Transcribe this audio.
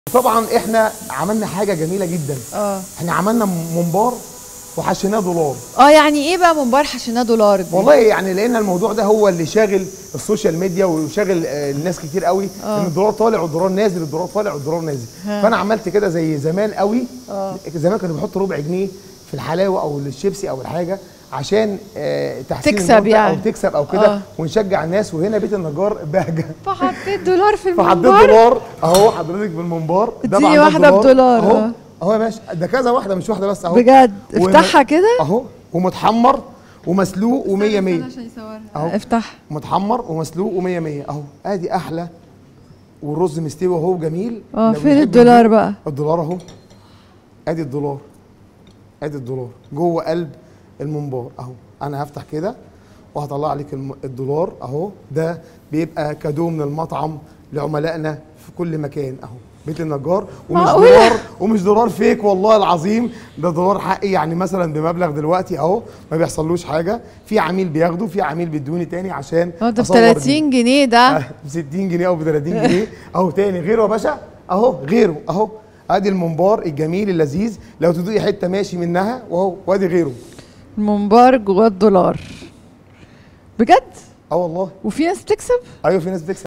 طبعا احنا عملنا حاجه جميله جدا اه احنا عملنا ممبار وحشيناه دولار اه يعني ايه بقى ممبار حشيناه دولار دي؟ والله يعني لان الموضوع ده هو اللي شاغل السوشيال ميديا وشاغل آه، الناس كتير قوي ان الدولار طالع والدولار نازل الدولار طالع والدولار نازل ها. فانا عملت كده زي زمان قوي اه. زمان كانوا بيحطوا ربع جنيه في الحلاوه او الشيبسي او الحاجه عشان آه، تحسين تكسب المنتج يعني. او تكسب او كده اه. ونشجع الناس وهنا بيت النجار بهجه فحطيت دولار في فحطيت الممبار دولار اهو حضرتك بالممبار ده اديني بعمل واحدة بدولار، اهو اه. اهو يا باشا ده كذا واحده مش واحده بس اهو بجد وم- افتحها كده اهو ومتحمر ومسلوق و100 100 اهو افتح متحمر ومسلوق و100 100 اهو ادي احلى والرز مستوي اهو جميل اه لو فين بيحب الدولار الجو- بقى الدولار اهو ادي الدولار ادي الدولار جوه قلب الممبار اهو انا هفتح كده وهطلع لك الم- الدولار اهو ده بيبقى كادو من المطعم لعملائنا في كل مكان اهو بيت النجار ومش معقولة؟ دولار ومش دولار فيك والله العظيم ده دولار حقي يعني مثلا بمبلغ دلوقتي اهو ما بيحصلوش حاجه في عميل بياخده في عميل بيدوني تاني عشان اه ده ب أصور بيه. 30 جنيه ده ب 60 جنيه او ب 30 جنيه اهو تاني غيره يا باشا اهو غيره اهو ادي الممبار الجميل اللذيذ لو تدوقي حته ماشي منها واهو وادي غيره الممبار جواه الدولار بجد اه والله وفي ناس بتكسب ايوه في ناس بتكسب